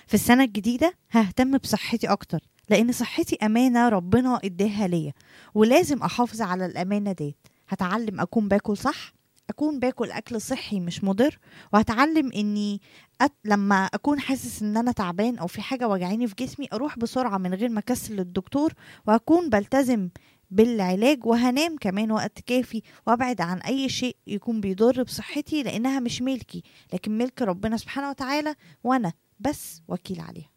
في السنة الجديدة ههتم بصحتي أكتر لأن صحتي أمانة ربنا إداها ليا ولازم أحافظ على الأمانة ديت هتعلم أكون باكل صح أكون باكل أكل صحي مش مضر وهتعلم إني أت... لما أكون حاسس إن أنا تعبان أو في حاجة وجعاني في جسمي أروح بسرعة من غير ما أكسل للدكتور وأكون بلتزم بالعلاج وهنام كمان وقت كافي وابعد عن اي شيء يكون بيضر بصحتي لانها مش ملكي لكن ملك ربنا سبحانه وتعالى وانا بس وكيل عليها